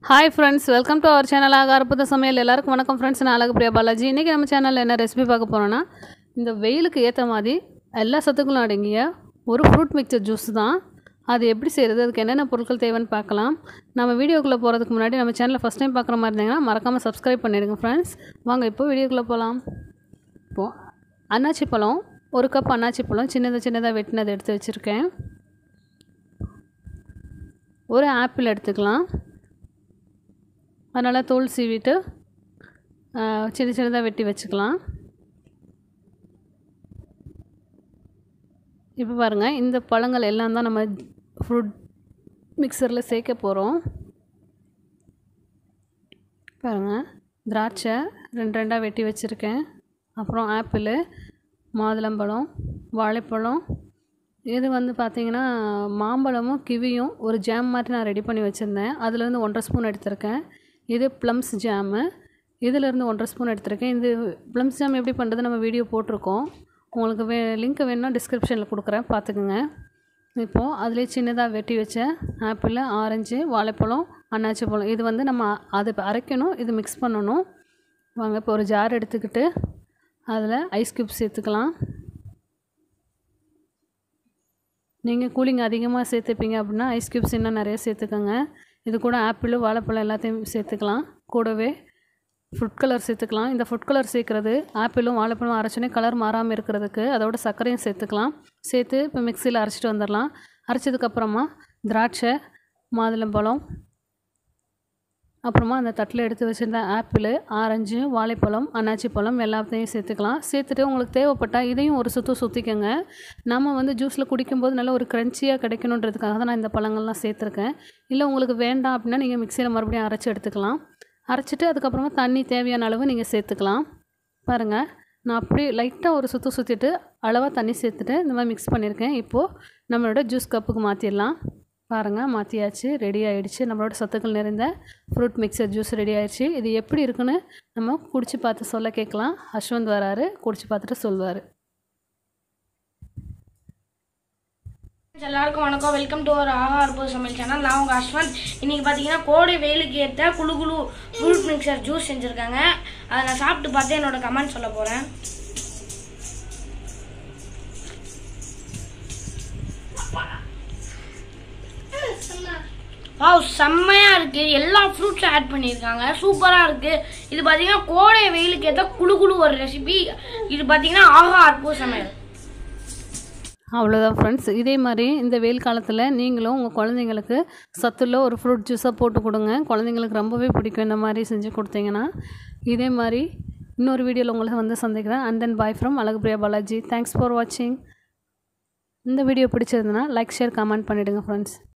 hi friends welcome to our channel ஆக அற்புத சமையல் எல்லாருக்கும் வணக்கம் ஃப்ரெண்ட்ஸ் நான் அழகு பிரியா பாலாஜி இன்றைக்கி நம்ம சேனலில் என்ன ரெசிபி பார்க்க போகிறோன்னா இந்த வெயிலுக்கு ஏற்ற மாதிரி எல்லா சத்துக்களும் அடங்கிய ஒரு ஃப்ரூட் மிக்சர் ஜூஸ் தான் அது எப்படி செய்கிறது அதுக்கு என்னென்ன பொருட்கள் தேவைன்னு பார்க்கலாம் நம்ம வீடியோக்குள்ளே போகிறதுக்கு முன்னாடி நம்ம சேனலை ஃபஸ்ட் டைம் பார்க்குற மாதிரி இருந்தீங்கன்னா மறக்காமல் சப்ஸ்கிரைப் பண்ணிடுங்க ஃப்ரெண்ட்ஸ் வாங்க இப்போ வீடியோக்குள்ளே போகலாம் இப்போது அன்னாச்சி பழம் ஒரு கப் அன்னாச்சி பழம் சின்னதாக சின்னதாக வெட்டினதை எடுத்து வச்சுருக்கேன் ஒரு ஆப்பிள் எடுத்துக்கலாம் அதனால் தோல் சீவிட்டு ஆஹ், சின்ன சின்னதாக வெட்டி வச்சுக்கலாம் இப்போ பாருங்கள் இந்த பழங்கள் எல்லாம் தான் நம்ம ஃப்ரூட் மிக்சரில் சேர்க்க போகிறோம் பாருங்கள் திராட்சை ரெண்டு ரெண்டாக வெட்டி வச்சுருக்கேன் அப்புறம் ஆப்பிள் மாதுளம்பழம் வாழைப்பழம் இது வந்து பார்த்திங்கன்னா மாம்பழமும் கிவியும் ஒரு ஜாம் மாதிரி நான் ரெடி பண்ணி வச்சுருந்தேன் அதுலேருந்து ஒன்றரை ஸ்பூன் எடுத்திருக்கேன் இது ப்ளம்ஸ் ஜாமு இதிலேருந்து ஒன்றரை ஸ்பூன் எடுத்திருக்கேன் இது ப்ளம்ஸ் ஜாம் எப்படி பண்ணுறது நம்ம வீடியோ போட்டிருக்கோம் உங்களுக்கு வே லிங்க் வேணும்னா டிஸ்கிரிப்ஷனில் கொடுக்குறேன் பார்த்துக்குங்க இப்போது அதிலே சின்னதாக வெட்டி வச்ச ஆப்பிள் ஆரஞ்சு வாழைப்பழம் அன்னாச்சி பழம் இது வந்து நம்ம அது இப்போ அரைக்கணும் இது மிக்ஸ் பண்ணணும் வாங்க இப்போ ஒரு ஜார் எடுத்துக்கிட்டு அதில் ஐஸ் க்யூப் சேர்த்துக்கலாம் நீங்கள் கூலிங் அதிகமாக சேர்த்துப்பீங்க அப்படின்னா ஐஸ் க்யூப்ஸ் இன்னும் நிறைய சேர்த்துக்கோங்க இது கூட ஆப்பிள் வாழைப்பழம் எல்லாத்தையும் சேர்த்துக்கலாம் கூடவே ஃபுட் கலர் சேர்த்துக்கலாம் இந்த ஃபுட் கலர் சேர்க்குறது ஆப்பிளும் வாழைப்பழம் அரைச்சோன்னே கலர் மாறாமல் இருக்கிறதுக்கு அதோட சர்க்கரையும் சேர்த்துக்கலாம் சேர்த்து இப்போ மிக்சியில் அரைச்சிட்டு வந்துடலாம் அரைச்சதுக்கப்புறமா திராட்சை மாதுளம்பழம் அப்புறமா அந்த தட்டில் எடுத்து வச்சுருந்த ஆப்பிள் ஆரஞ்சு வாழைப்பழம் அன்னாச்சி பழம் எல்லாத்தையும் சேர்த்துக்கலாம் சேர்த்துட்டு உங்களுக்கு தேவைப்பட்டால் இதையும் ஒரு சுற்று சுற்றிக்கோங்க நம்ம வந்து ஜூஸில் குடிக்கும்போது நல்ல ஒரு க்ரன்ச்சியாக கிடைக்கணுன்றதுக்காக தான் நான் இந்த பழங்கள்லாம் சேர்த்துருக்கேன் இல்லை உங்களுக்கு வேண்டாம் அப்படின்னா நீங்கள் மிக்சியில் மறுபடியும் அரைச்சி எடுத்துக்கலாம் அரைச்சிட்டு அதுக்கப்புறமா தண்ணி தேவையான அளவு நீங்கள் சேர்த்துக்கலாம் பாருங்கள் நான் அப்படியே லைட்டாக ஒரு சுற்று சுற்றிட்டு அளவாக தண்ணி சேர்த்துட்டு இந்த மாதிரி மிக்ஸ் பண்ணியிருக்கேன் இப்போது நம்மளோட ஜூஸ் கப்புக்கு மாற்றிடலாம் பாருங்கள் மாற்றியாச்சு ரெடி ஆயிடுச்சு நம்மளோட சத்துக்கள் நிறைந்த ஃப்ரூட் மிக்சர் ஜூஸ் ரெடி ஆயிடுச்சு இது எப்படி இருக்குன்னு நம்ம குடிச்சு பார்த்து சொல்ல கேட்கலாம் அஸ்வந்த் வராரு குடிச்சு பார்த்துட்டு சொல்வார் எல்லாருக்கும் வணக்கம் வெல்கம் டு ஒரு ஆஹா அற்புத சமையல் சேனல் நான் உங்கள் அஸ்வந்த் இன்னைக்கு பார்த்தீங்கன்னா கோடை வெயிலுக்கு ஏற்ற குளு குளு ஃப்ரூட் மிக்சர் ஜூஸ் செஞ்சுருக்காங்க அதை நான் சாப்பிட்டு பார்த்து என்னோட கமெண்ட் சொல்ல போகிறேன் வாவ் செம்மையா இருக்கு எல்லா ஃப்ரூட்ஸும் ஆட் பண்ணியிருக்காங்க சூப்பரா இருக்கு இது பார்த்தீங்கன்னா கோடை வெயிலுக்கு ஏற்ற குளு குளு ஒரு ரெசிபி இது பார்த்தீங்கன்னா ஆஹா அற்புத சமையல் அவ்வளோதான் ஃப்ரெண்ட்ஸ் இதே மாதிரி இந்த வெயில் காலத்தில் நீங்களும் உங்கள் குழந்தைங்களுக்கு சத்துள்ள ஒரு ஃப்ரூட் ஜூஸாக போட்டு கொடுங்க குழந்தைங்களுக்கு ரொம்பவே பிடிக்கும் இந்த மாதிரி செஞ்சு கொடுத்தீங்கன்னா இதே மாதிரி இன்னொரு வீடியோவில் உங்களை வந்து சந்திக்கிறேன் and then bye from Azhagupriya Balaji thanks for வாட்சிங் இந்த வீடியோ பிடிச்சிருந்தனா லைக் ஷேர் கமெண்ட் பண்ணிவிடுங்க ஃப்ரெண்ட்ஸ்